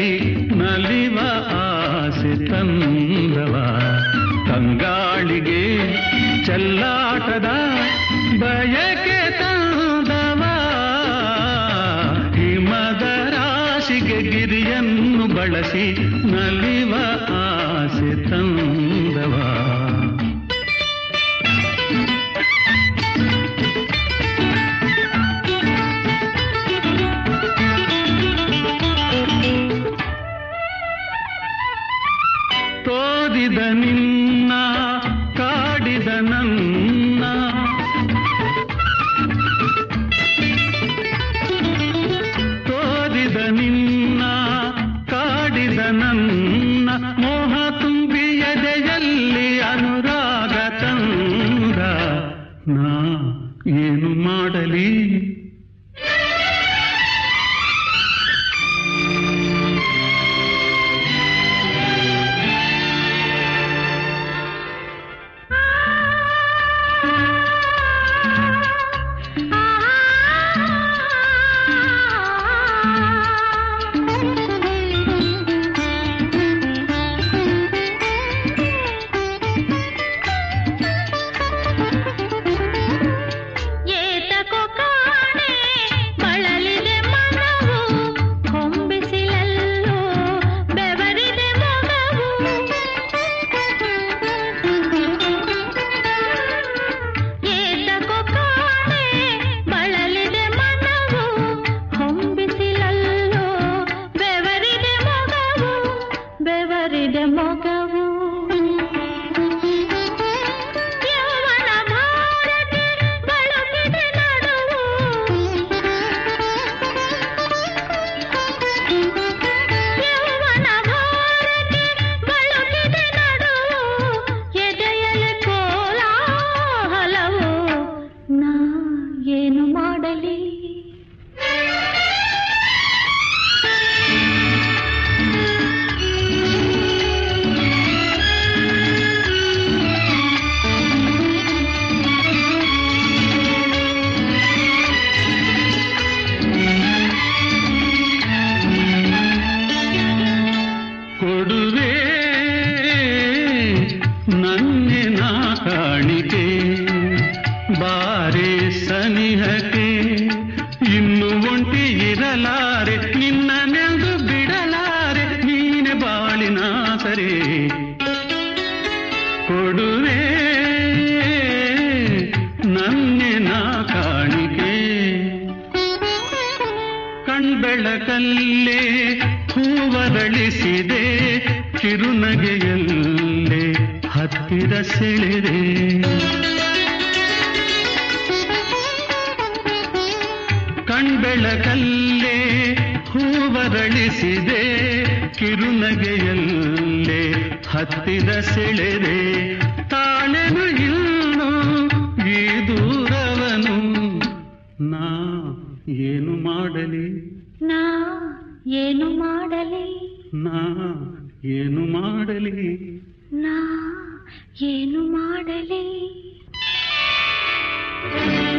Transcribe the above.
ಬಳಸಿ ನಲಿವ ಆಸೆ ತಂದವ ತಂಗಾಳಿಗೆ ಚೆಲ್ಲಾಟದ ಬಯಕೆ ತಂದವ ಹಿಮದ ರಾಶಿಗೆ ಗಿರಿಯನ್ನು ಬಳಸಿ ನಲಿವ ಆಸೆ ತಂದವ ತೋದಿದ ನಿನ್ನ ಕಾಡಿದ ನನ್ನ ತೋದಿದ ನಿನ್ನ ಕಾಡಿದ ನನ್ನ ಮೋಹ ತುಂಬಿ ಎದೆಯಲ್ಲಿ ಅನುರಾಗ ತಂದ ನಾ ಏನು ಮಾಡಲಿ ಏತಕೋ ಕಾಣೆ ಬಳಲಿದೆ ಮನವು ಹೊಂಬಿಸಿಲಲ್ಲೋ ಬೆವರಿದೆ ಮೊಗವು ಏತಕೋ ಕಾಣೆ ಬಳಲಿದೆ ಮನವು ಹೊಂಬಿಸಿಲಲ್ಲೋ ಬೆವರಿದೆ ಮೊಗವು ಬೆವರಿದೆ ಮೊಗವು ಯೌವನ ಭಾರತಿ ಬಳಕಿದೆ ನಡುವು ಯೌವನ ಭಾರತಿ ಬಳಕಿದೆ ನಡುವು ಎದೆಯಲ್ಲಿ ಕೋಲಾಹಲವು ನಾ ಏನು ಮಾಡಲಿ ಕೊಡುವೆ ನನ್ನಿನ ಕಾಣಿಕೆ ಬಾರೆ ಸನಿಹಕ್ಕೆ ಇನ್ನು ಒಂಟಿ ಇರಲಾರೆ ನಿನ್ನ ನೆಂದು ಬಿಡಲಾರೆ ನೀನೆ ಬಾಳಿನ ಸರೆ ಕೊಡುವೆ ನನ್ನಿನ ಕಾಣಿಕೆ ಕಣ್ಬೆಳಕಲ್ಲೇ ಹೂವರಳಿಸಿದೆ ಕಿರುನಗೆಯಲ್ಲೇ ಹತ್ತಿರ ಸೆಳೆದೆ ಕಣ್ಬೆಳಕಲ್ಲೇ ಹೂವರಳಿಸಿದೆ ಕಿರುನಗೆಯಲ್ಲೇ ಹತ್ತಿರ ಸೆಳೆದೆ ತಾಳೆನು ಇನ್ನು ಈ ದೂರವನು ನಾ ಏನು ಮಾಡಲಿ ನಾ ಏನು ಮಾಡಲಿ ನಾ ಏನು ಮಾಡಲಿ ನಾ ಏನು ಮಾಡಲಿ